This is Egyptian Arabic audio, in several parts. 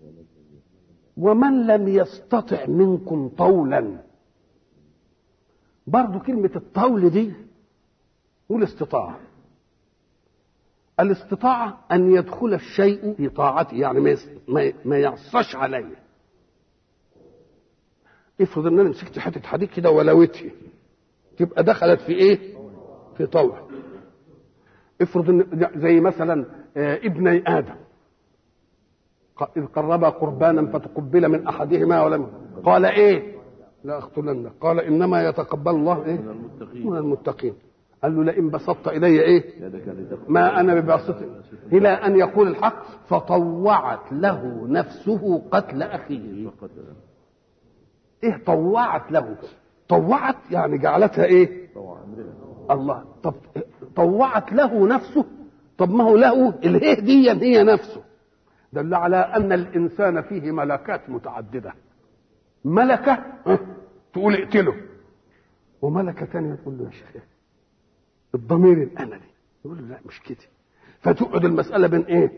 ومن لم يستطع منكم طولا برضو كلمة الطول دي والاستطاعة الاستطاعة أن يدخل الشيء في طاعته يعني ما يس- ما- ما يعصش عليه افرض ان انا مسكت حته حديد كده ولوتها تبقى دخلت في ايه؟ في طوع افرض ان زي مثلا آه، ابني ادم ق- اذ قربا قربانا فتقبل من احدهما ولم قال ايه؟ لا اقتلنك قال انما يتقبل الله ايه؟ من المتقين من المتقين قال له لئن بسطت الي ايه؟ يدك لتقبل ما انا بباسط الى ان يقول الحق فطوعت له نفسه قتل اخيه فقتل ايه طوعت له طوعت يعني جعلتها ايه طوع امرنا الله طب طوعت له نفسه طب ما هو له اله دي هي نفسه دل على ان الانسان فيه ملكات متعدده ملكه ها، تقول اقتله وملكه ثانيه تقول له يا شيخ الضمير الاناني يقول له لا مش كده فتقعد المساله بين ايه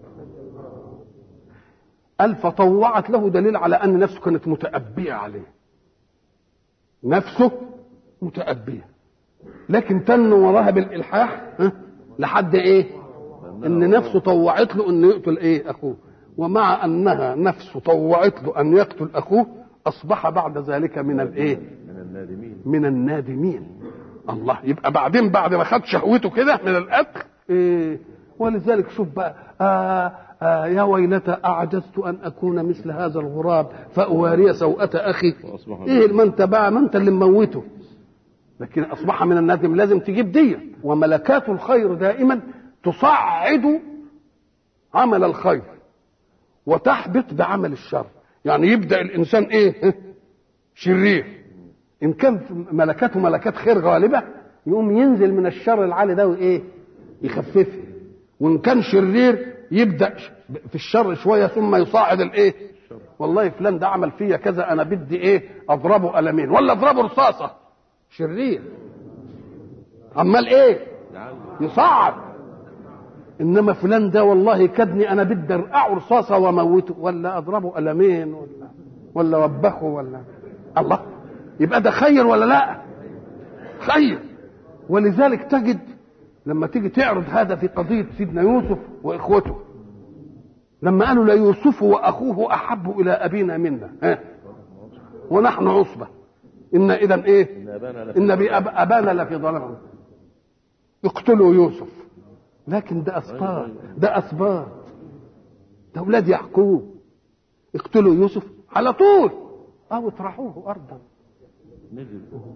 قال فطوعت له دليل على ان نفسه كانت متأبية عليه نفسه متأبية لكن تن وراها بالإلحاح ها، لحد ايه ان نفسه طوعت له انه يقتل ايه اخوه ومع انها نفسه طوعت له ان يقتل اخوه اصبح بعد ذلك من الايه من النادمين من النادمين الله يبقى بعدين بعد ما خد شهوته كده من القتل إيه ولذلك شوف بقى آه آه يا ويلتى اعجزت ان اكون مثل هذا الغراب فاواري سوءة اخي وأصبح ايه ما انت بقى ما انت اللي مموته لكن اصبح من النادم لازم تجيب دية وملكات الخير دائما تصعد عمل الخير وتحبط بعمل الشر يعني يبدا الانسان ايه شرير ان كان ملكاته ملكات خير غالبه يقوم ينزل من الشر العالي ده وايه يخففه وان كان شرير يبدا في الشر شويه ثم يصاعد الايه والله فلان ده عمل فيا كذا انا بدي ايه اضربه قلمين ولا اضربه رصاصه شرير عمال ايه يصعد انما فلان ده والله كدني انا بدي ارقعه رصاصه واموته ولا اضربه قلمين ولا ولا وبخه ولا الله يبقى ده خير ولا لا خير ولذلك تجد لما تيجي تعرض هذا في قضيه سيدنا يوسف واخوته لما قالوا ليوسف واخوه احب الى ابينا منا ها ونحن عصبه ان اذا ايه ان ابانا لفي ان بأب- ابانا لفي ضلال اقتلوا يوسف لكن ده اسباط ده اسباط ده اولاد يعقوب اقتلوا يوسف على طول او اطرحوه ارضا نزل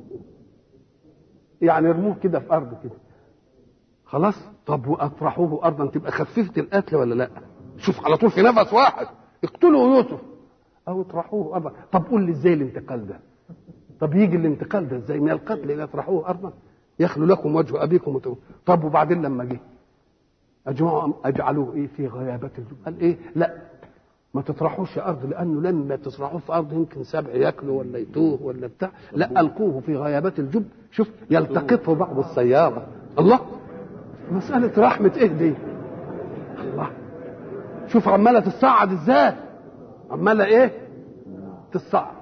يعني ارموه كده في ارض كده خلاص طب واطرحوه ارضا تبقى خففت القتل ولا لا شوف على طول في نفس واحد اقتلوا يوسف او اطرحوه ارضا طب قول لي ازاي الانتقال ده طب يجي الانتقال ده ازاي من القتل الى اطرحوه ارضا يخلو لكم وجه ابيكم وتو... طب وبعدين لما جه اجمعوا اجعلوه ايه في غيابات الجب قال ايه لا ما تطرحوش ارض لانه لما تطرحوه في ارض يمكن سبع ياكلوا ولا يتوه ولا بتاع لا القوه في غيابات الجب شوف يلتقطه بعض السياره الله مساله رحمه ايه دي الله شوف عماله تصعد ازاي عماله ايه تصعد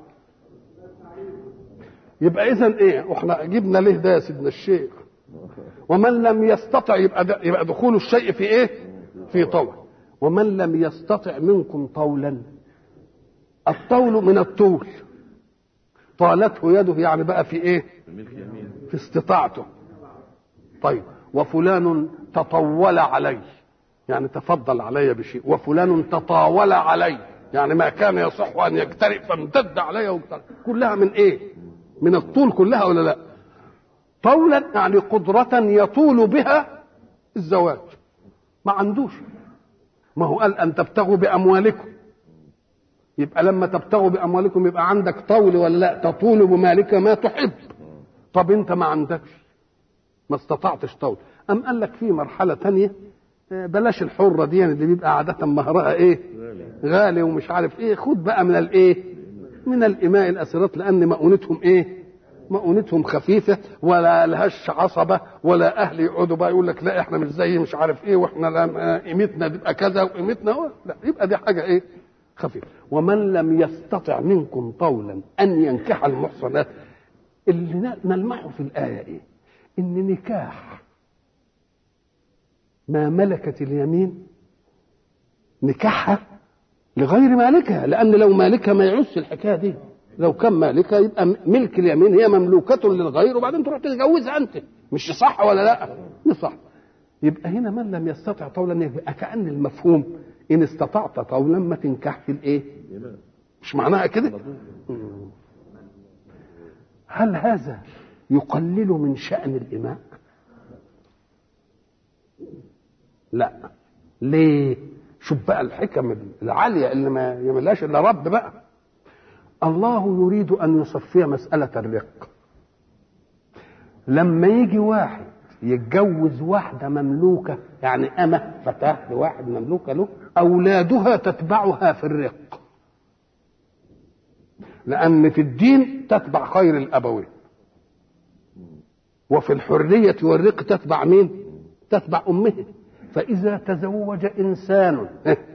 يبقى اذا ايه واحنا جبنا ليه ده يا سيدنا الشيخ ومن لم يستطع يبقى ده يبقى دخول الشيء في ايه في طول ومن لم يستطع منكم طولا الطول من الطول طالته يده يعني بقى في ايه الملك يمين في استطاعته طيب وفلان تطول علي يعني تفضل علي بشيء وفلان تطاول علي يعني ما كان يصح ان يجترئ فامتد علي وامتد كلها من ايه من الطول كلها ولا لا طولا يعني قدرة يطول بها الزواج ما عندوش ما هو قال ان تبتغوا باموالكم يبقى لما تبتغوا باموالكم يبقى عندك طول ولا لا تطول بمالك ما تحب طب انت ما عندكش ما استطعتش طول ام قال لك في مرحله تانية آه، بلاش الحره دي اللي بيبقى عاده مهرها ايه غالي غالي ومش عارف ايه خد بقى من الايه من الاماء الاسرات لان مؤونتهم ايه مؤونتهم خفيفه ولا لهاش عصبه ولا اهل يقعدوا بقى يقول لك لا احنا مش زي مش عارف ايه واحنا لا- آه، قيمتنا تبقى كذا وقيمتنا هو. لا يبقى دي حاجه ايه خفيف ومن لم يستطع منكم طولا ان ينكح المحصنات اللي ن- نلمحه في الايه ايه ان نكاح ما ملكت اليمين نكاحها لغير مالكها لان لو مالكها ما يعوزش الحكايه دي لو كان مالكها يبقى م- ملك اليمين هي مملوكه للغير وبعدين تروح تتجوزها انت مش صح ولا لا مش صح يبقى هنا من لم يستطع طولا يبقى كأن المفهوم إن استطعت طولا ما تنكحش الإيه؟ مش معناها كده؟ مم. هل هذا يقلل من شأن الإماء؟ لا ليه؟ شوف بقى الحكم العالية اللي ما يعملهاش إلا رب بقى الله يريد أن يصفي مسألة الرق لما يجي واحد يتجوز واحدة مملوكة يعني أمة فتاة لواحد مملوكة له أولادها تتبعها في الرق لأن في الدين تتبع خير الأبوين وفي الحرية والرق تتبع مين؟ تتبع أمه فإذا تزوج إنسان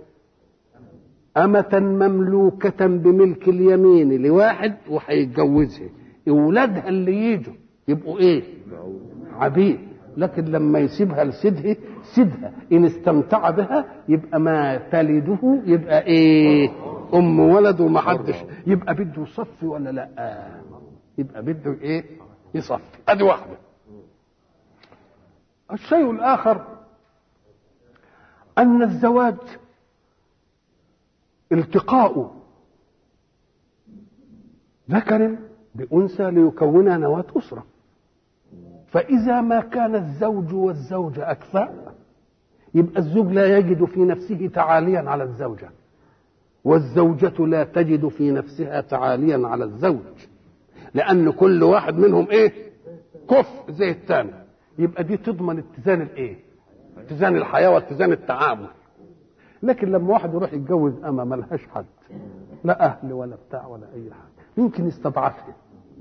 أمة مملوكة بملك اليمين لواحد وهيتجوزها أولادها اللي يجوا يبقوا إيه؟ عبيد لكن لما يسيبها لسيدها سيدها ان استمتع بها يبقى ما تلده يبقى ايه ام ولد وما حدش يبقى بده يصفي ولا لا يبقى بده ايه يصفي ادي واحده الشيء الاخر ان الزواج التقاء ذكر بانثى ليكونا نواه اسره فإذا ما كان الزوج والزوجة أكفاء يبقى الزوج لا يجد في نفسه تعاليا على الزوجة والزوجة لا تجد في نفسها تعاليا على الزوج لأن كل واحد منهم إيه كف زي الثاني يبقى دي تضمن اتزان الإيه اتزان الحياة واتزان التعامل لكن لما واحد يروح يتجوز أما ملهاش حد لا أهل ولا بتاع ولا أي حاجة يمكن يستضعفها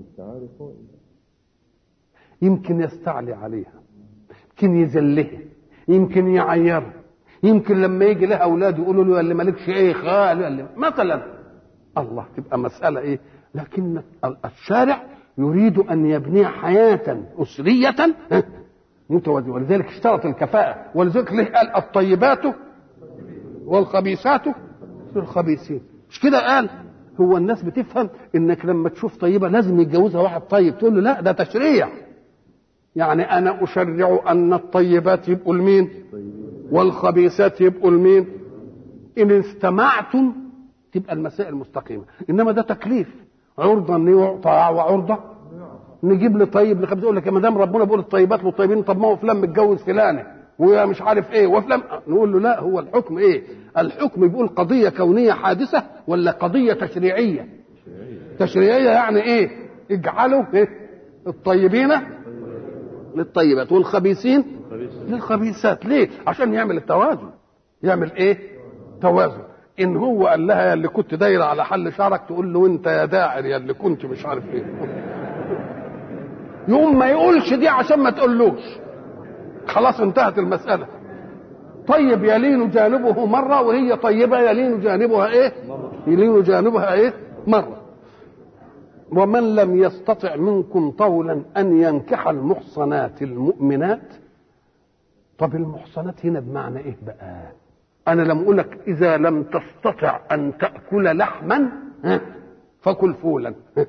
يمكن يستعلي عليها يمكن يذلها يمكن يعيرها يمكن لما يجي لها اولاد يقولوا له اللي مالكش ايه خال اللي مثلا الله تبقى مساله ايه لكن الشارع يريد ان يبني حياه اسريه متوازنه ولذلك اشترط الكفاءه ولذلك ليه قال الطيبات والخبيثات للخبيثين مش كده قال هو الناس بتفهم انك لما تشوف طيبه لازم يتجوزها واحد طيب تقول له لا ده تشريع يعني انا اشرع ان الطيبات يبقوا لمين والخبيثات يبقوا لمين ان استمعتم تبقى المسائل مستقيمه انما ده تكليف عرضه ان يعطى وعرضه نجيب لي طيب لخبيث يقول لك يا مدام ربنا بيقول الطيبات والطيبين طب ما هو فلان متجوز فلانه ومش عارف ايه وفلان نقول له لا هو الحكم ايه الحكم بيقول قضيه كونيه حادثه ولا قضيه تشريعيه تشريعيه يعني ايه اجعلوا إيه؟ الطيبين للطيبات والخبيثين للخبيثات ليه عشان يعمل التوازن يعمل ايه توازن ان هو قال لها يا اللي كنت دايره على حل شعرك تقول له انت يا داعر يا اللي كنت مش عارف ايه يقوم ما يقولش دي عشان ما تقولوش خلاص انتهت المساله طيب يلين جانبه مره وهي طيبه يلين جانبها ايه يلين جانبها ايه مره ومن لم يستطع منكم طولا ان ينكح المحصنات المؤمنات طب المحصنات هنا بمعنى ايه بقى انا لم اقول لك اذا لم تستطع ان تاكل لحما ها، فكل فولا ها.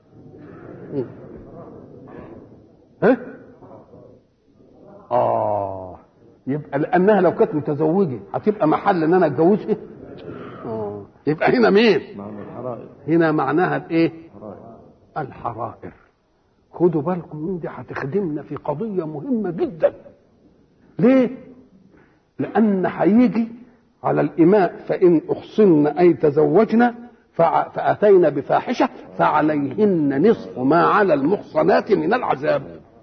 ها اه يبقى لانها لو كانت متزوجه هتبقى محل ان انا اتجوزها اه يبقى هنا مين معنى الحرائر هنا معناها الايه حرائر الحرائر خدوا بالكم من دي هتخدمنا في قضية مهمة جدا ليه لأن هيجي على الإماء فإن أحصن أي تزوجنا فع- فأتينا بفاحشة فعليهن نصف ما على المحصنات من العذاب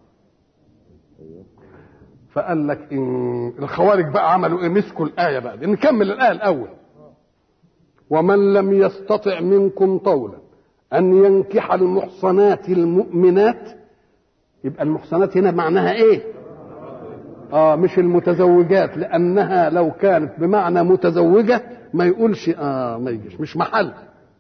فقال لك إن الخوارج بقى عملوا إيه مسكوا الآية بقى دي. نكمل الآية الأول ومن لم يستطع منكم طولا أن ينكح المحصنات المؤمنات يبقى المحصنات هنا معناها إيه؟ آه مش المتزوجات لأنها لو كانت بمعنى متزوجة ما يقولش اه ما يجيش مش محل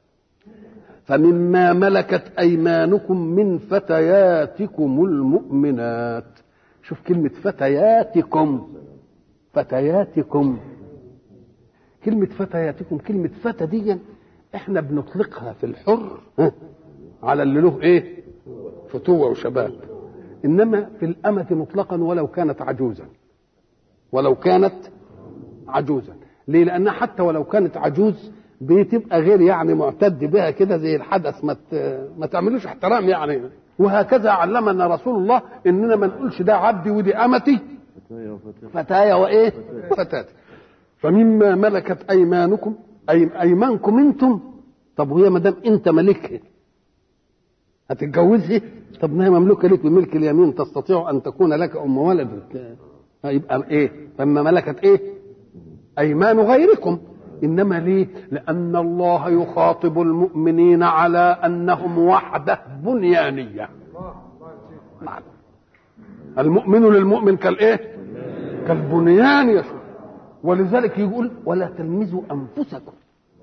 فمما ملكت ايمانكم من فتياتكم المؤمنات شوف كلمه فتياتكم فتياتكم كلمة فتياتكم كلمة فتى دي احنا بنطلقها في الحر ها، على اللي له ايه فتوة وشباب انما في الأمة مطلقا ولو كانت عجوزا ولو كانت عجوزا ليه لأنها حتى ولو كانت عجوز بتبقى غير يعني معتد بها كده زي الحدث ما ت- ما تعملوش احترام يعني وهكذا علمنا رسول الله اننا ما نقولش ده عبدي ودي امتي فتايا وفتاة فتايا وايه فتاتي فمما ملكت ايمانكم اي ايمانكم انتم طب وهي ما دام انت ملكها هتتجوزها طب ما هي مملوكه لك بملك اليمين تستطيع ان تكون لك ام ولد يبقى ايه فما ملكت ايه ايمان غيركم انما ليه لان الله يخاطب المؤمنين على انهم وحده بنيانيه نعم. المؤمن للمؤمن كالايه كالبنيان يا شيخ ولذلك يقول ولا تلمزوا انفسكم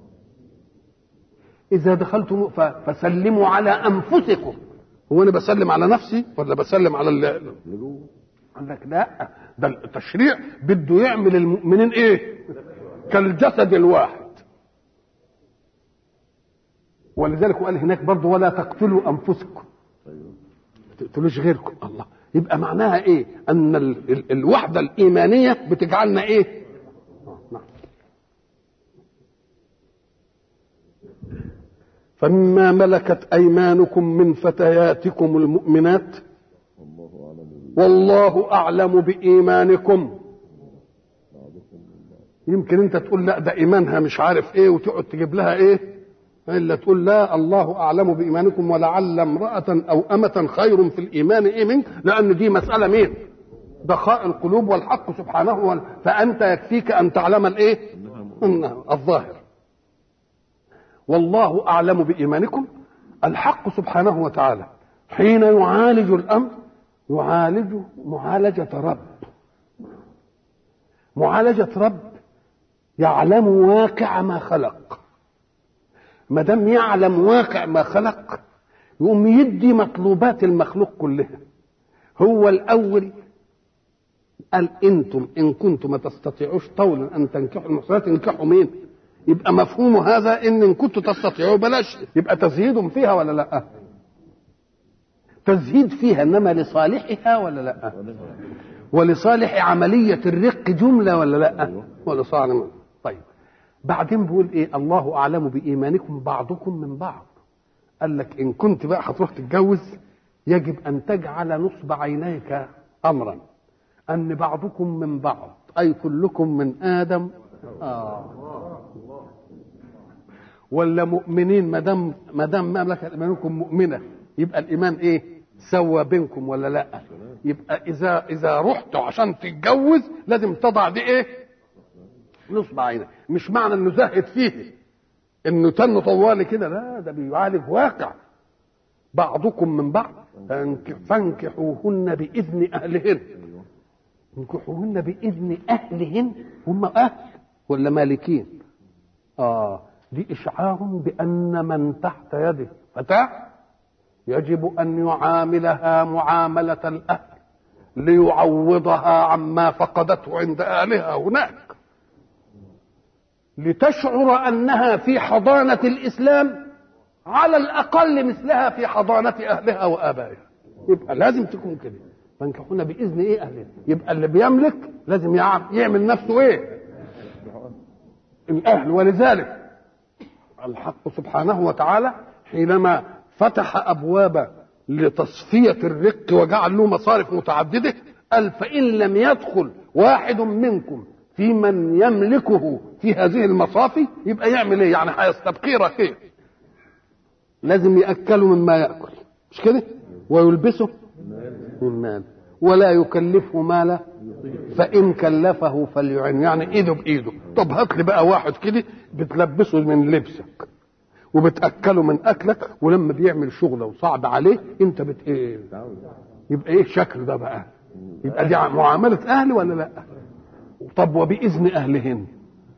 اذا دخلتم ف- فسلموا على انفسكم هو انا بسلم على نفسي ولا بسلم على اللي قال لك لا ده التشريع بده يعمل المؤمنين ايه كالجسد الواحد ولذلك قال هناك برضه ولا تقتلوا انفسكم ما تقتلوش غيركم الله يبقى معناها ايه ان ال ال الوحده الايمانيه بتجعلنا ايه آه، نعم. فمما ملكت ايمانكم من فتياتكم المؤمنات والله اعلم بايمانكم يمكن انت تقول لا ده ايمانها مش عارف ايه وتقعد تجيب لها ايه الا تقول لا الله اعلم بايمانكم ولعل امراه او امه خير في الايمان ايه منك لان دي مساله مين دخاء القلوب والحق سبحانه وال... فانت يكفيك ان تعلم الايه إنها الظاهر والله اعلم بايمانكم الحق سبحانه وتعالى حين يعالج الامر يعالج معالجه رب معالجه رب يعلم واقع ما خلق ما دام يعلم واقع ما خلق يقوم يدي مطلوبات المخلوق كلها هو الاول قال انتم ان كنتم ما تستطيعوش طولا ان تنكحوا المحصنات تنكحوا مين يبقى مفهوم هذا ان ان كنتم تستطيعوا بلاش يبقى تزهيد فيها ولا لا تزهيد فيها انما لصالحها ولا لا ولصالح عملية الرق جملة ولا لا ولصالح طيب بعدين بيقول ايه الله اعلم بايمانكم بعضكم من بعض قال لك ان كنت بقى هتروح تتجوز يجب ان تجعل نصب عينيك امرا ان بعضكم من بعض اي كلكم من ادم آه. ولا مؤمنين ما دام ما دام مملكه ايمانكم مؤمنه يبقى الايمان ايه سوى بينكم ولا لا يبقى اذا اذا رحتوا عشان تتجوز لازم تضع دي ايه نصب عينك مش معنى انه زهد فيه انه تنه طوالي كده لا ده بيعالج واقع بعضكم من بعض فانك- فانكحوهن باذن اهلهن انكحوهن باذن اهلهن هم اهل ولا مالكين اه دي اشعار بان من تحت يده فتاه يجب ان يعاملها معامله الاهل ليعوضها عما فقدته عند اهلها هناك لتشعر انها في حضانه الاسلام على الاقل مثلها في حضانه اهلها وابائها يبقى لازم تكون كده فانكحونا باذن ايه اهلها يبقى اللي بيملك لازم يع- يعمل نفسه ايه الاهل ولذلك الحق سبحانه وتعالى حينما فتح ابواب لتصفيه الرق وجعل له مصارف متعدده قال فان لم يدخل واحد منكم في من يملكه في هذه المصافي يبقى يعمل ايه يعني هيستبقي رقيق لازم ياكله مما ياكل مش كده ويلبسه من مال ولا يكلفه مالا فان كلفه فليعن يعني ايده بايده طب هات لي بقى واحد كده بتلبسه من لبسك وبتاكله من اكلك ولما بيعمل شغله وصعب عليه انت بت ايه يبقى ايه الشكل ده بقى يبقى دي معامله اهل ولا لا طب وباذن اهلهن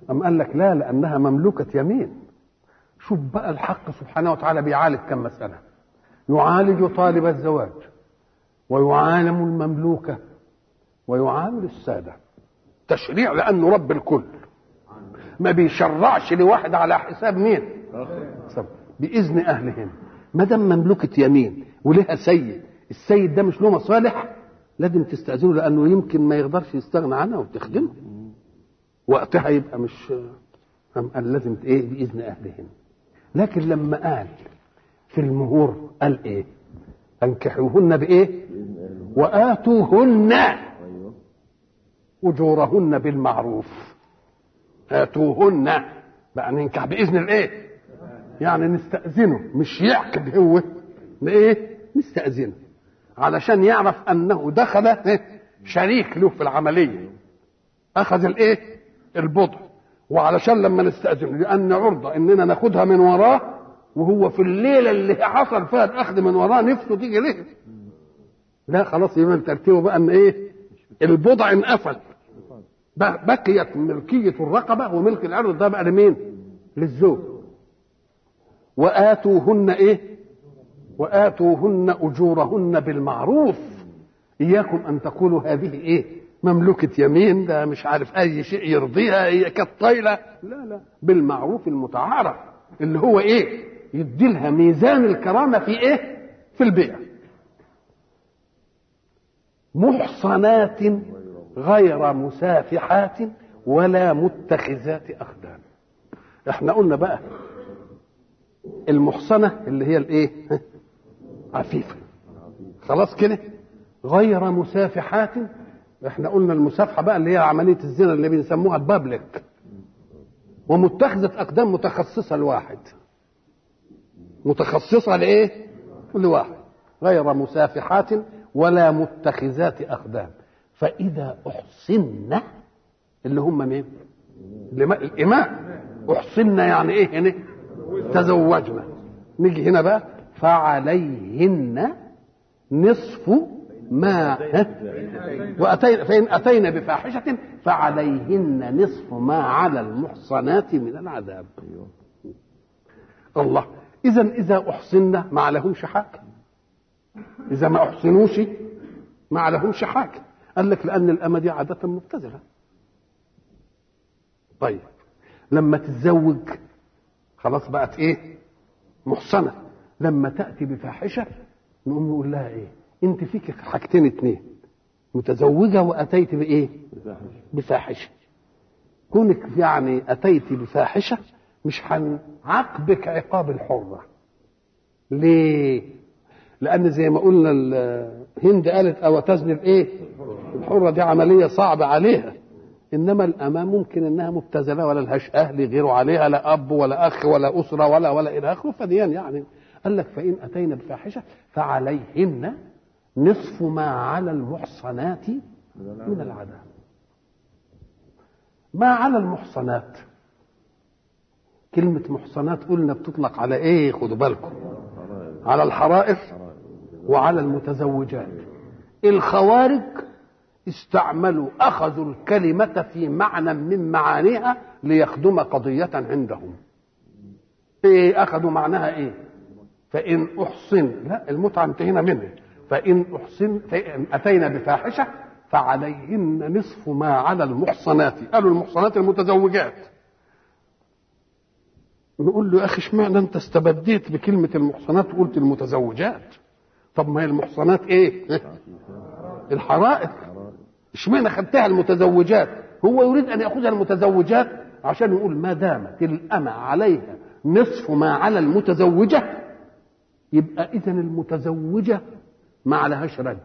أم قال لك لا لأنها مملوكة يمين شوف بقى الحق سبحانه وتعالى بيعالج كم مسألة يعالج طالب الزواج ويعالم المملوكة ويعامل السادة تشريع لأنه رب الكل ما بيشرعش لواحد على حساب مين حساب بإذن أهلهن ما دام مملوكة يمين ولها سيد السيد ده مش له مصالح لازم تستأذنه لأنه يمكن ما يقدرش يستغنى عنها وتخدمه وقتها يبقى مش أم قال لازم ايه بإذن أهلهن لكن لما قال في المهور قال ايه انكحوهن بايه وآتوهن ايوه أجورهن بالمعروف آتوهن بقى ننكح بإذن الإيه؟ يعني نستأذنه مش يعقد هو إيه؟ نستأذنه علشان يعرف أنه دخل إيه؟ شريك له في العملية أخذ الإيه؟ البضع وعلشان لما نستأذنه لأن عرضة إننا ناخدها من وراه وهو في الليلة اللي حصل فيها الأخذ من وراه نفسه تيجي ليه؟ لا خلاص يبقى ترتيبه بقى ان ايه البضع انقفل ب- بقيت ملكية الرقبة وملك العرض ده بقى لمين للزوج وآتوهن ايه وآتوهن أجورهن بالمعروف إياكم أن تقولوا هذه ايه مملوكة يمين ده مش عارف أي شيء يرضيها هي كانت طايلة لا لا بالمعروف المتعارف اللي هو ايه يدي لها ميزان الكرامة في ايه في البيع محصنات غير مسافحات ولا متخذات اخدان احنا قلنا بقى المحصنه اللي هي الايه عفيفه خلاص كده غير مسافحات احنا قلنا المسافحه بقى اللي هي عمليه الزنا اللي بنسموها البابليك ومتخذه اقدام متخصصه لواحد متخصصه لايه لواحد غير مسافحات ولا متخذات اقدام فاذا احصن اللي هم مين الإماء- الاماء احصن يعني ايه هنا تزوجنا نيجي هنا بقى فعليهن نصف ما ها؟ وأتينا فإن أتينا بفاحشة فعليهن نصف ما على المحصنات من العذاب الله إذا إذا أحصن ما عليهمش حاجة إذا ما أحصنوش ما عليهمش حاجة قال لك لأن الأمة دي عادة مبتذلة طيب لما تتزوج خلاص بقت إيه محصنة لما تأتي بفاحشة نقوم نقول لها إيه أنت فيك حاجتين اتنين متزوجة وأتيت بإيه بفاحشة كونك يعني أتيت بفاحشة مش هنعاقبك عقاب الحرة ليه لان زي ما قلنا ال- هند قالت او تزني الايه الحره دي عمليه صعبه عليها انما الامام ممكن انها مبتذله ولا لهاش اهل غيره عليها لا اب ولا اخ ولا اسره ولا ولا الى اخره فديان يعني قال لك فان اتينا بفاحشه فعليهن نصف ما على المحصنات من العذاب ما على المحصنات كلمة محصنات قلنا بتطلق على ايه خدوا بالكم على الحرائر وعلى المتزوجات الخوارج استعملوا اخذوا الكلمة في معنى من معانيها ليخدم قضية عندهم ايه اخذوا معناها ايه فان احصن لا المتعة انتهينا منها فان احصن فإن اتينا بفاحشة فعليهن نصف ما على المحصنات قالوا المحصنات المتزوجات نقول له يا اخي اشمعنى انت استبديت بكلمه المحصنات وقلت المتزوجات طب ما هي المحصنات ايه الحرائر اشمعنى خدتها المتزوجات هو يريد ان ياخذها المتزوجات عشان يقول ما دامت الامه عليها نصف ما على المتزوجه يبقى اذا المتزوجه ما عليهاش رجم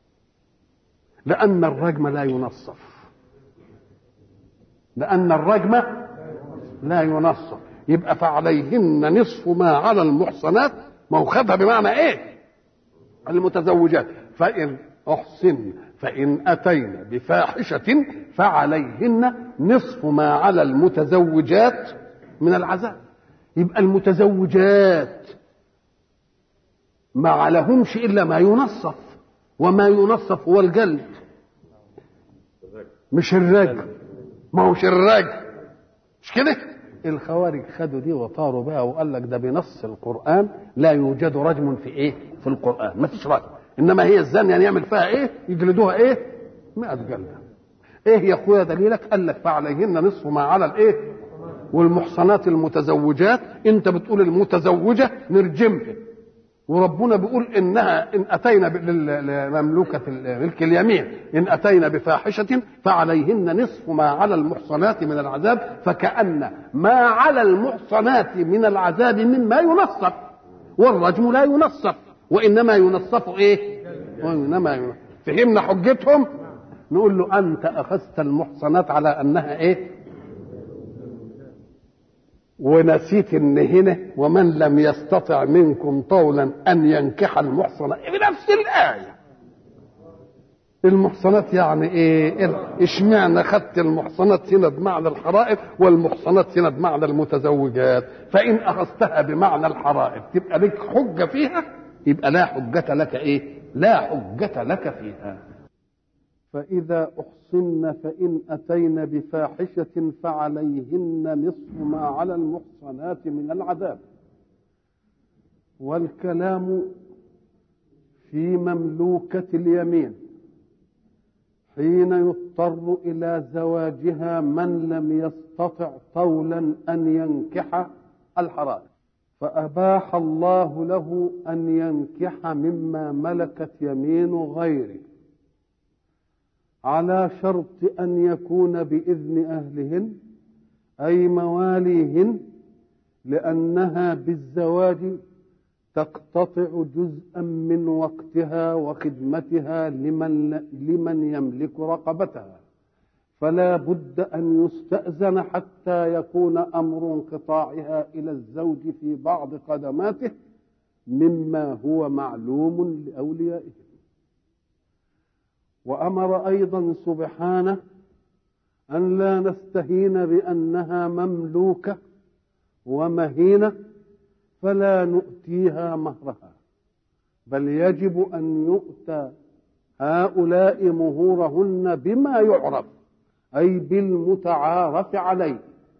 لان الرجم لا ينصف لان الرجم لا ينصف يبقى فعليهن نصف ما على المحصنات ما هو خدها بمعنى ايه المتزوجات فإن أحسن فإن أتينا بفاحشة فعليهن نصف ما على المتزوجات من العذاب يبقى المتزوجات ما عليهمش إلا ما ينصف وما ينصف هو الجلد مش الرجل ما هوش الرجل مش كده الخوارج خدوا دي وطاروا بها وقال لك ده بنص القرآن لا يوجد رجم في ايه في القرآن ما فيش رجم انما هي الزانية يعني يعمل فيها ايه يجلدوها ايه 100 جلدة ايه يا اخويا دليلك قال لك فعليهن نصف ما على الايه والمحصنات المتزوجات انت بتقول المتزوجة نرجمها وربنا بيقول انها ان اتينا ب- لل- لمملوكه ال- ملك اليمين ان اتينا بفاحشه فعليهن نصف ما على المحصنات من العذاب فكان ما على المحصنات من العذاب مما ينصف والرجم لا ينصف وانما ينصف ايه؟ وانما ينصف. فهمنا حجتهم؟ نقول له انت اخذت المحصنات على انها ايه؟ ونسيت ان هنا ومن لم يستطع منكم طولا ان ينكح المحصنات بنفس الايه المحصنات يعني ايه اشمعنى خدت المحصنات هنا بمعنى الحرائر والمحصنات هنا بمعنى المتزوجات فان اخذتها بمعنى الحرائر تبقى لك حجه فيها يبقى لا حجه لك ايه لا حجه لك فيها فإذا أحصن فإن أتين بفاحشة فعليهن نصف ما على المحصنات من العذاب والكلام في مملوكة اليمين حين يضطر إلى زواجها من لم يستطع طولا أن ينكح الحرائر فأباح الله له أن ينكح مما ملكت يمين غيره على شرط أن يكون بإذن أهلهن أي مواليهن لأنها بالزواج تقتطع جزءا من وقتها وخدمتها لمن لمن يملك رقبتها فلا بد أن يستأذن حتى يكون أمر انقطاعها إلى الزوج في بعض خدماته مما هو معلوم لأوليائه وامر ايضا سبحانه ان لا نستهين بانها مملوكه ومهينه فلا نؤتيها مهرها بل يجب ان يؤتى هؤلاء مهورهن بما يعرف اي بالمتعارف عليه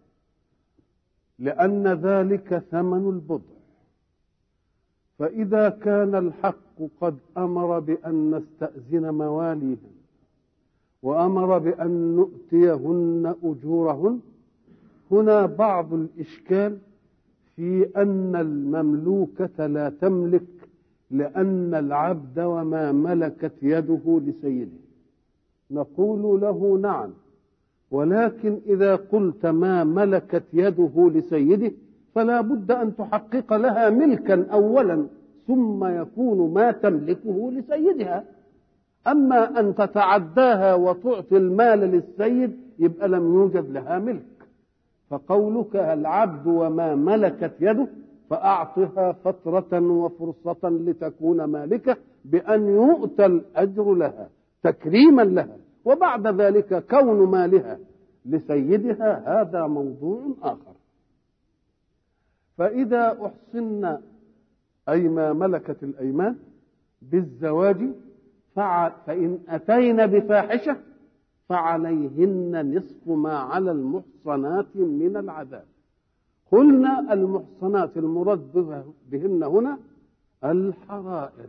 لان ذلك ثمن البضع فإذا كان الحق قد أمر بأن نستأذن مواليهن وأمر بأن نؤتيهن أجورهن هنا بعض الإشكال في أن المملوكة لا تملك لأن العبد وما ملكت يده لسيده نقول له نعم ولكن إذا قلت ما ملكت يده لسيده فلا بد أن تحقق لها ملكا أولا ثم يكون ما تملكه لسيدها أما أن تتعداها وتعطي المال للسيد يبقى لم يوجد لها ملك فقولك العبد وما ملكت يده فأعطها فترة وفرصة لتكون مالكة بأن يؤتى الأجر لها تكريما لها وبعد ذلك كون مالها لسيدها هذا موضوع آخر فإذا أحصن أي ما ملكت الأيمان بالزواج فع- فإن أتين بفاحشة فعليهن نصف ما على المحصنات من العذاب قلنا المحصنات المراد بها- بهن هنا الحرائر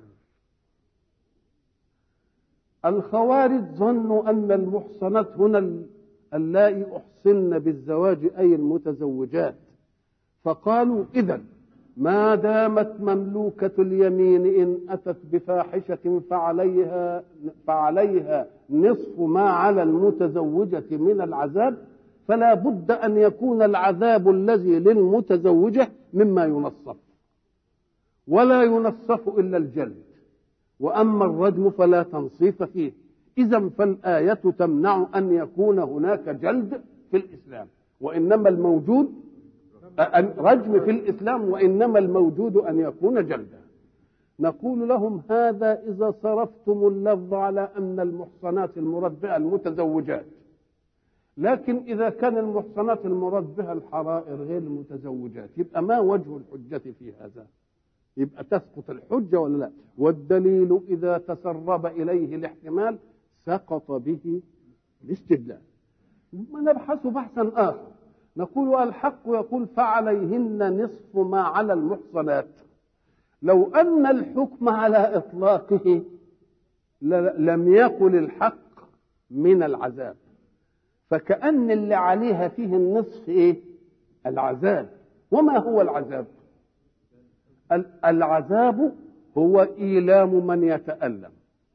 الخوارج ظنوا أن المحصنات هنا ال- اللائي أحصن بالزواج أي المتزوجات فقالوا إذا ما دامت مملوكة اليمين إن أتت بفاحشة فعليها فعليها نصف ما على المتزوجة من العذاب فلا بد أن يكون العذاب الذي للمتزوجة مما ينصف ولا ينصف إلا الجلد وأما الرجم فلا تنصيف فيه إذا فالآية تمنع أن يكون هناك جلد في الإسلام وإنما الموجود أن- رجم في الإسلام وإنما الموجود أن يكون جلدا نقول لهم هذا إذا صرفتم اللفظ على أن المحصنات المراد بها المتزوجات لكن إذا كان المحصنات المراد بها الحرائر غير المتزوجات يبقى ما وجه الحجة في هذا يبقى تسقط الحجة ولا لا والدليل إذا تسرب إليه الاحتمال سقط به الاستدلال ما نبحث بحثا آخر نقول الحق يقول فعليهن نصف ما على المحصنات لو أن الحكم على إطلاقه ل- لم يقل الحق من العذاب فكأن اللي عليها فيه النصف إيه العذاب وما هو العذاب ال- العذاب هو إيلام من يتألم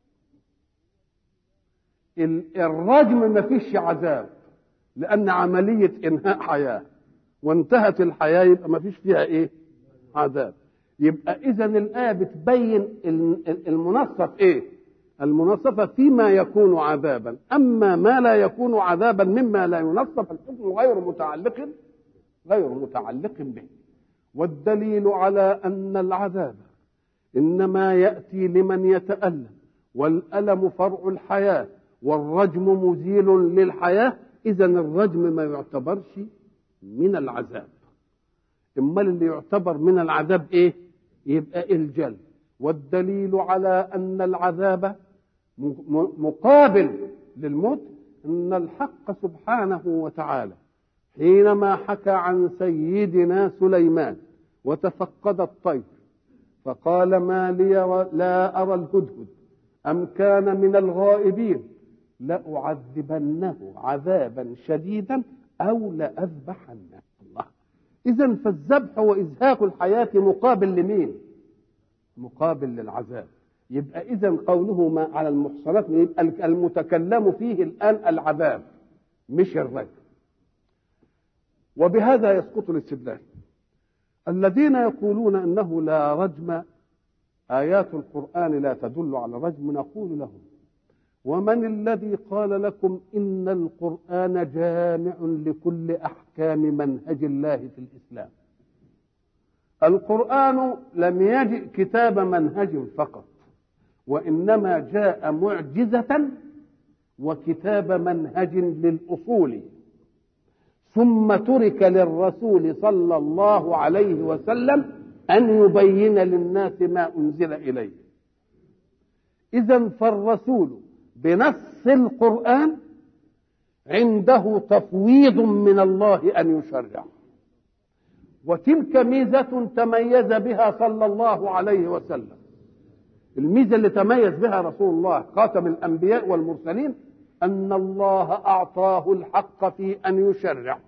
ال- الرجم ما فيش عذاب لأن عملية إنهاء حياة وانتهت الحياة يبقى ما فيش فيها إيه عذاب يبقى إذا الآية بتبين ال- ال- المنصف إيه المنصفة فيما يكون عذابا أما ما لا يكون عذابا مما لا ينصف الحكم غير متعلق غير متعلق به والدليل على أن العذاب إنما يأتي لمن يتألم والألم فرع الحياة والرجم مزيل للحياة إذا الرجم ما يعتبرش من العذاب امال اللي يعتبر من العذاب ايه يبقى الجل والدليل على ان العذاب م- م- مقابل للموت ان الحق سبحانه وتعالى حينما حكى عن سيدنا سليمان وتفقد الطير فقال ما لي و- لا ارى الهدهد ام كان من الغائبين لأعذبنه عذابا شديدا أو لأذبحنه الله إذا فالذبح وإزهاق الحياة مقابل لمين؟ مقابل للعذاب يبقى إذا قوله ما على المحصنات يبقى المتكلم فيه الآن العذاب مش الرجم وبهذا يسقط الاستدلال الذين يقولون أنه لا رجم آيات القرآن لا تدل على الرجم نقول لهم ومن الذي قال لكم ان القران جامع لكل احكام منهج الله في الاسلام القران لم يجئ كتاب منهج فقط وانما جاء معجزه وكتاب منهج للاصول ثم ترك للرسول صلى الله عليه وسلم ان يبين للناس ما انزل اليه اذا فالرسول بنص القرآن عنده تفويض من الله أن يشرع وتلك ميزة تميز بها صلى الله عليه وسلم الميزة اللي تميز بها رسول الله خاتم الأنبياء والمرسلين أن الله أعطاه الحق في أن يشرع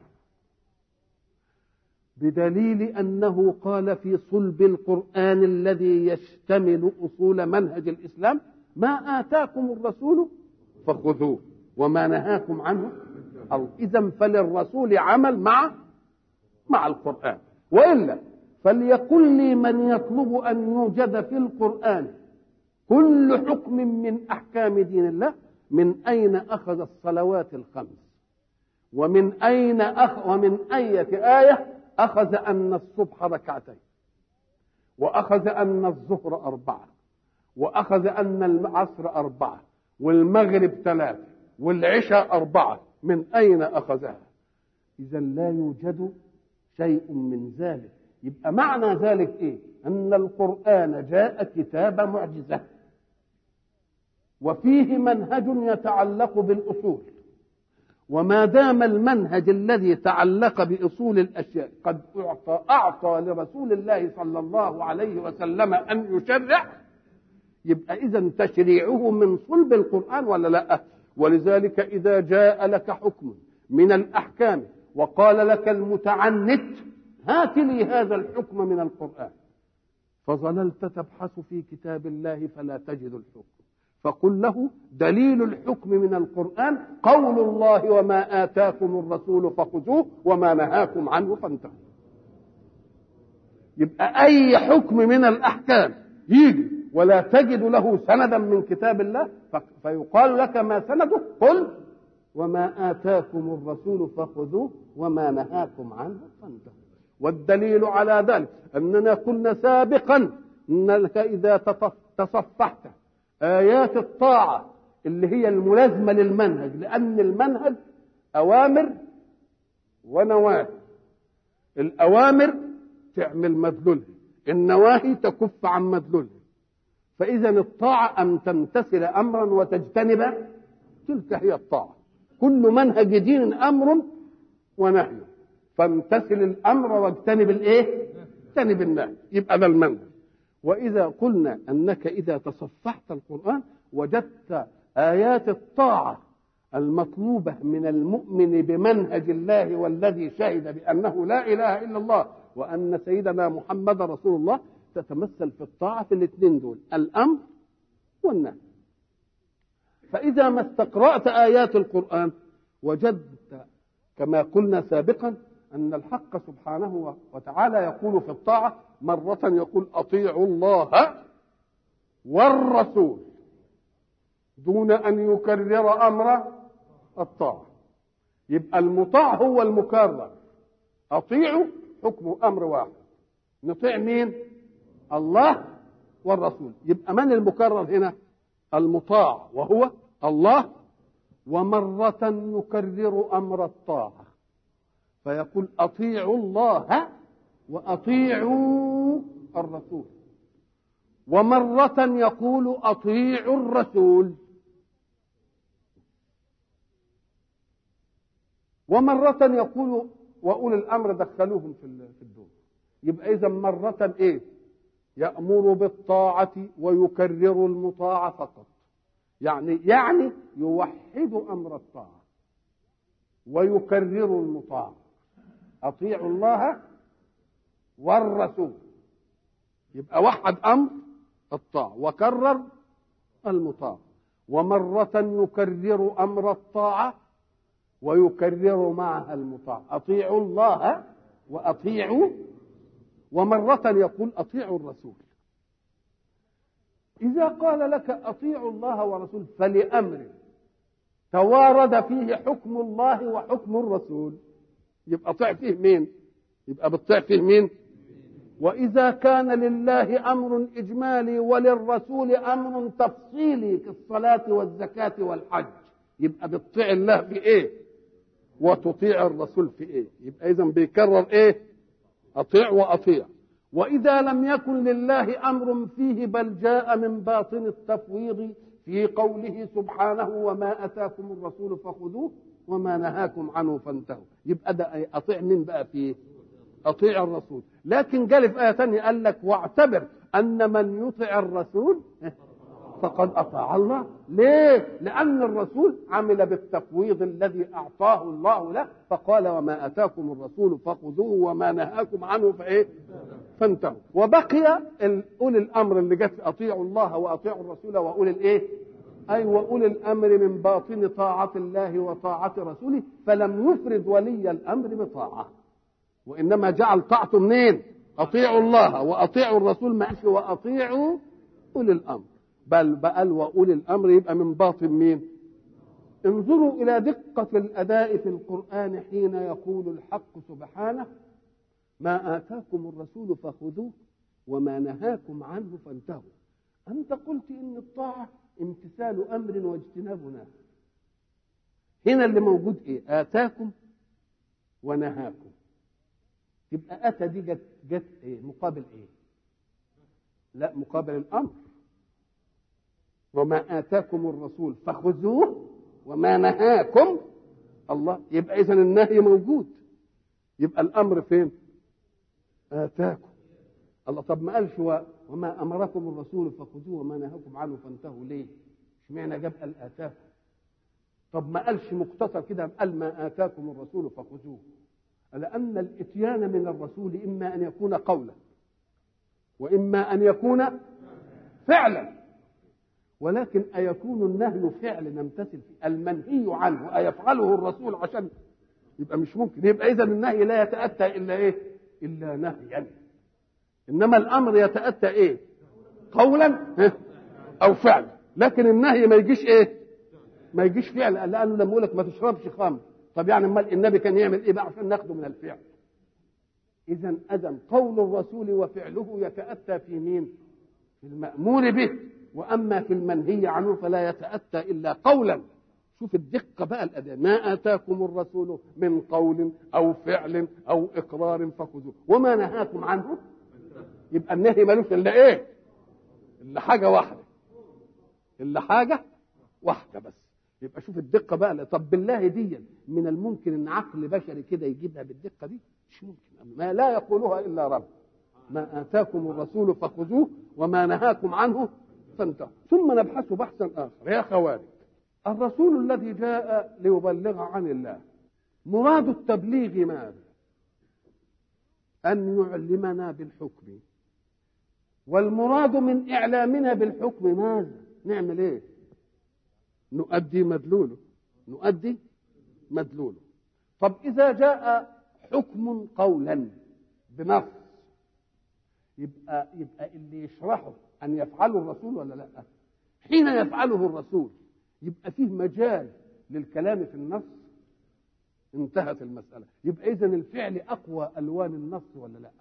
بدليل أنه قال في صلب القرآن الذي يشتمل أصول منهج الإسلام ما آتاكم الرسول فخذوه وما نهاكم عنه أو إذا فللرسول عمل مع مع القرآن وإلا فليقل لي من يطلب أن يوجد في القرآن كل حكم من أحكام دين الله من أين أخذ الصلوات الخمس ومن أين أخ ومن أية آية أخذ أن الصبح ركعتين وأخذ أن الظهر أربعة وأخذ أن العصر أربعة والمغرب ثلاثة والعشاء أربعة من أين أخذها إذا لا يوجد شيء من ذلك يبقى معنى ذلك إيه أن القرآن جاء كتاب معجزة وفيه منهج يتعلق بالأصول وما دام المنهج الذي تعلق بأصول الأشياء قد أعطى, أعطى لرسول الله صلى الله عليه وسلم أن يشرع يبقى إذا تشريعه من صلب القرآن ولا لا ولذلك إذا جاء لك حكم من الأحكام وقال لك المتعنت هات لي هذا الحكم من القرآن فظللت تبحث في كتاب الله فلا تجد الحكم فقل له دليل الحكم من القرآن قول الله وما آتاكم الرسول فخذوه وما نهاكم عنه فانتهوا يبقى أي حكم من الأحكام يجي ولا تجد له سندا من كتاب الله فيقال لك ما سنده قل وما آتاكم الرسول فخذوه وما نهاكم عنه فانتهوا والدليل على ذلك أننا قلنا سابقا أنك إذا تصفحت آيات الطاعة اللي هي الملازمة للمنهج لأن المنهج أوامر ونواهي الأوامر تعمل مدلولها النواهي تكف عن مدلولها فإذا الطاعة أن تمتثل أمرا وتجتنب تلك هي الطاعة كل منهج دين أمر ونهي فامتثل الامر واجتنب الايه اجتنب النهي يبقى ده المنهج واذا قلنا انك اذا تصفحت القران وجدت ايات الطاعه المطلوبه من المؤمن بمنهج الله والذي شهد بانه لا اله الا الله وان سيدنا محمد رسول الله تتمثل في الطاعه في الاثنين دول الامر والنهي فاذا ما استقرات ايات القران وجدت كما قلنا سابقا ان الحق سبحانه وتعالى يقول في الطاعه مره يقول اطيعوا الله والرسول دون ان يكرر امر الطاعه يبقى المطاع هو المكرر اطيعوا حكم امر واحد نطيع مين الله والرسول يبقى من المكرر هنا المطاع وهو الله ومرة يكرر أمر الطاعة فيقول أطيعوا الله وأطيعوا الرسول ومرة يقول أطيعوا الرسول ومرة يقول وأولي الأمر دخلوهم في في الدور يبقى إذا مرة إيه؟ يأمر بالطاعة ويكرر المطاع فقط يعني يعني يوحد امر الطاعه ويكرر المطاع اطيعوا الله والرسول يبقى وحد امر الطاعه وكرر المطاع ومره يكرر امر الطاعه ويكرر معها المطاع اطيعوا الله واطيعوا ومره يقول اطيعوا الرسول إذا قال لك أطيعوا الله ورسوله فلأمر توارد فيه حكم الله وحكم الرسول يبقى طيع فيه مين؟ يبقى بتطيع فيه مين؟ وإذا كان لله أمر إجمالي وللرسول أمر تفصيلي كالصلاة والزكاة والحج يبقى بتطيع الله في إيه؟ وتطيع الرسول في إيه؟ يبقى إذا بيكرر إيه؟ أطيع وأطيع واذا لم يكن لله امر فيه بل جاء من باطن التفويض في قوله سبحانه وما اتاكم الرسول فخذوه وما نهاكم عنه فانتهوا يبقى ده اطيع مين بقى فيه اطيع الرسول لكن قال في ايه ثانيه قال لك واعتبر ان من يطع الرسول فقد اطاع الله ليه لان الرسول عمل بالتفويض الذي اعطاه الله له فقال وما اتاكم الرسول فخذوه وما نهاكم عنه فايه فانتهوا وبقي اولي الامر اللي جت اطيعوا الله واطيعوا الرسول واولي الايه اي واولي الامر من باطن طاعه الله وطاعه رسوله فلم يفرد ولي الامر بطاعه وانما جعل طاعته منين اطيعوا الله واطيعوا الرسول ما واطيعوا اولي الامر بل بل واولي الامر يبقى من باطن مين انظروا الى دقه الاداء في القران حين يقول الحق سبحانه ما اتاكم الرسول فخذوه وما نهاكم عنه فانتهوا انت قلت ان الطاعه امتثال امر واجتناب نهي هنا اللي موجود ايه اتاكم ونهاكم يبقى اتى دي جت جت ايه مقابل ايه لا مقابل الامر وما آتاكم الرسول فخذوه وما نهاكم الله يبقى إذا النهي موجود يبقى الأمر فين؟ آتاكم الله طب ما قالش وما أمركم الرسول فخذوه وما نهاكم عنه فانتهوا ليه؟ اشمعنى جاب قال آتاكم؟ طب ما قالش مقتصر كده قال ما آتاكم الرسول فخذوه لأن الإتيان من الرسول إما أن يكون قولا وإما أن يكون فعلا ولكن أيكون النهي فعل نمتثل فيه المنهي عنه أيفعله الرسول عشان يبقى مش ممكن يبقى إذا النهي لا يتأتى إلا إيه إلا نهيا إنما الأمر يتأتى إيه قولا أو فعلا لكن النهي ما يجيش إيه ما يجيش فعل لأنه لما يقول لك ما تشربش خمر طب يعني امال النبي كان يعمل ايه بقى عشان ناخده من الفعل اذا اذن قول الرسول وفعله يتاتى في مين في المامور به واما في المنهي عنه فلا يتاتى الا قولا شوف الدقه بقى الاداء ما اتاكم الرسول من قول او فعل او اقرار فخذوه وما نهاكم عنه يبقى النهي ملوش الا ايه الا حاجه واحده الا حاجه واحده بس يبقى شوف الدقه بقى طب بالله دي من الممكن ان عقل بشري كده يجيبها بالدقه دي مش ممكن ما لا يقولها الا رب ما اتاكم الرسول فخذوه وما نهاكم عنه فانتهوا ثم نبحث بحثا اخر يا خوارج الرسول الذي جاء ليبلغ عن الله مراد التبليغ ماذا ان يعلمنا بالحكم والمراد من اعلامنا بالحكم ماذا نعمل ايه نؤدي مدلوله نؤدي مدلوله طب اذا جاء حكم قولا بنص يبقى يبقى اللي يشرحه ان يفعله الرسول ولا لا حين يفعله الرسول يبقى فيه مجال للكلام في النص انتهت المسألة يبقى إذا الفعل أقوى ألوان النص ولا لا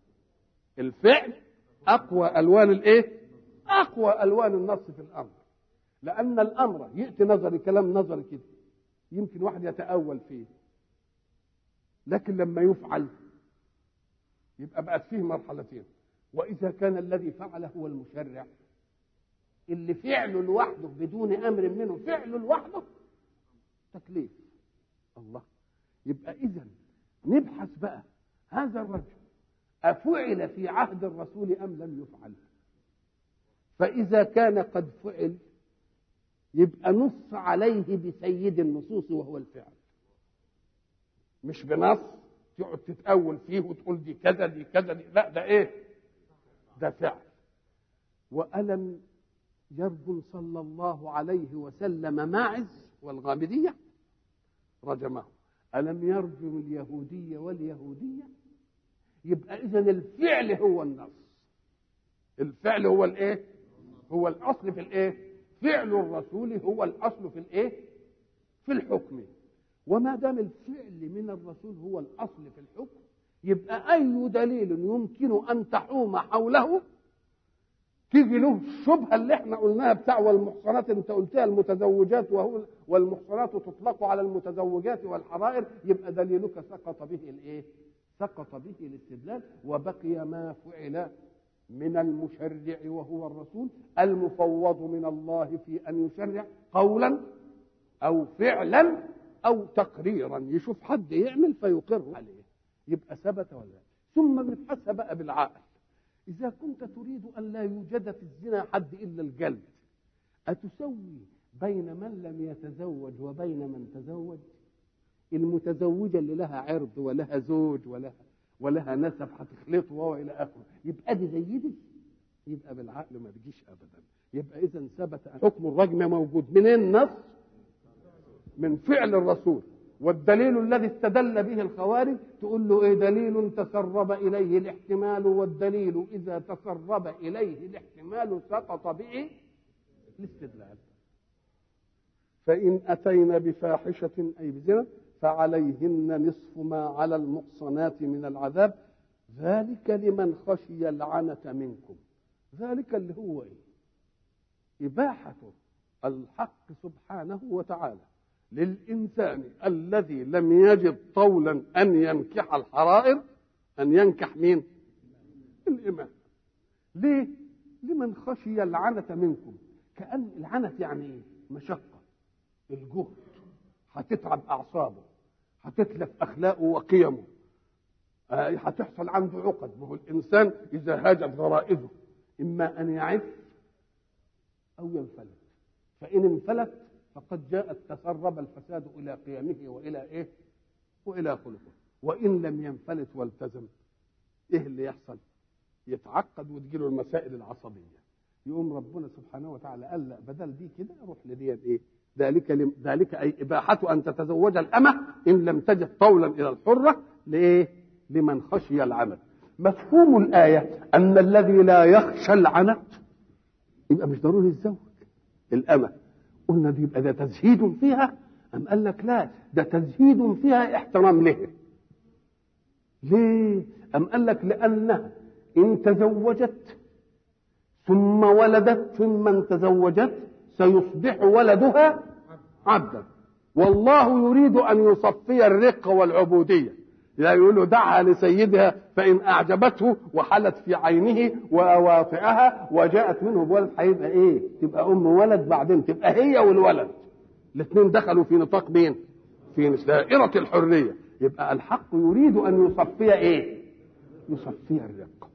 الفعل أقوى ألوان الإيه أقوى ألوان النص في الأمر لأن الأمر يأتي نظري كلام نظري كده يمكن واحد يتأول فيه لكن لما يفعل يبقى بقت فيه مرحلتين وإذا كان الذي فعله هو المشرع اللي فعله لوحده بدون أمر منه فعله لوحده تكليف الله يبقى إذا نبحث بقى هذا الرجل أفعل في عهد الرسول أم لم يفعل فإذا كان قد فعل يبقى نص عليه بسيد النصوص وهو الفعل مش بنص تقعد تتأول فيه وتقول دي كذا دي كذا دي لا ده ايه ده فعل وألم يرجم صلى الله عليه وسلم ماعز والغامدية رجمه ألم يرجم اليهودية واليهودية يبقى إذا الفعل هو النص الفعل هو الايه هو الأصل في الايه فعل الرسول هو الأصل في الايه في الحكم وما دام الفعل من الرسول هو الأصل في الحكم يبقى أي دليل يمكن أن تحوم حوله تيجي له الشبهه اللي احنا قلناها بتاع والمحصنات انت قلتها المتزوجات وهو والمحصنات تطلق على المتزوجات والحرائر يبقى دليلك سقط به الايه؟ سقط به الاستدلال وبقي ما فعل من المشرع وهو الرسول المفوض من الله في ان يشرع قولا او فعلا او تقريرا يشوف حد يعمل فيقر عليه يبقى ثبت ولا ثم بنبحثها بقى بالعقل إذا كنت تريد أن لا يوجد في الزنا حد إلا الجلد أتسوي بين من لم يتزوج وبين من تزوج المتزوجة اللي لها عرض ولها زوج ولها ولها نسب هتخلطه وإلى آخره يبقى دي زي دي يبقى بالعقل ما تجيش أبدا يبقى إذا ثبت حكم الرجم موجود من النص من فعل الرسول والدليل الذي استدل به الخوارج تقول له ايه دليل تسرب اليه الاحتمال والدليل اذا تسرب اليه الاحتمال سقط به الاستدلال فان اتينا بفاحشه اي بزنا فعليهن نصف ما على المحصنات من العذاب ذلك لمن خشي العنة منكم ذلك اللي هو ايه إباحة الحق سبحانه وتعالى للإنسان الذي لم يجد طولا أن ينكح الحرائر أن ينكح مين؟ الإمام ليه؟ لمن خشي العنة منكم كأن العنة يعني إيه؟ مشقة الجهد هتتعب أعصابه هتتلف أخلاقه وقيمه آه، هتحصل عنده عقد ما هو الإنسان إذا هاجت غرائزه إما أن يعف أو ينفلت فإن انفلت فقد جاءت تسرب الفساد الى قيمه والى ايه؟ والى خلقه وان لم ينفلت والتزم ايه اللي يحصل؟ يتعقد وتجيله المسائل العصبيه يقوم ربنا سبحانه وتعالى قال لا بدل دي كده روح لدي ايه؟ ذلك لم ذلك اي اباحه ان تتزوج الامه ان لم تجد طولا الى الحره لايه؟ لمن خشي العنت مفهوم الايه ان الذي لا يخشى العنت يبقى مش ضروري يتزوج الامه قلنا دي يبقى ده تزهيد فيها أم قال لك لا ده تزهيد فيها احترام له ليه أم قال لك لأنها إن تزوجت ثم ولدت ثم تزوجت سيصبح ولدها عبدا والله يريد أن يصفي الرق والعبودية لا يقول له دعها لسيدها فإن أعجبته وحلت في عينه وواطئها وجاءت منه بولد هيبقى إيه؟ تبقى أم ولد بعدين تبقى هي والولد الاثنين دخلوا في نطاق مين؟ في دائرة الحرية يبقى الحق يريد ان يصفي ايه يصفي الرق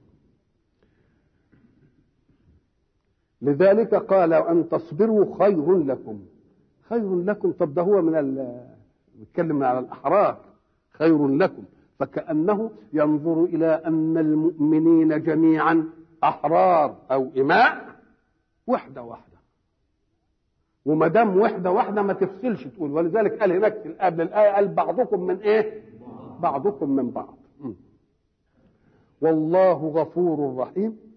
لذلك قال ان تصبروا خير لكم خير لكم طب ده هو من ال بيتكلم على الاحرار خير لكم فكانه ينظر الى ان المؤمنين جميعا احرار او اماء وحده واحده وما دام وحده واحده ما تفصلش تقول ولذلك قال هناك في قبل الايه قال بعضكم من ايه؟ بعضكم من بعض م. والله غفور رحيم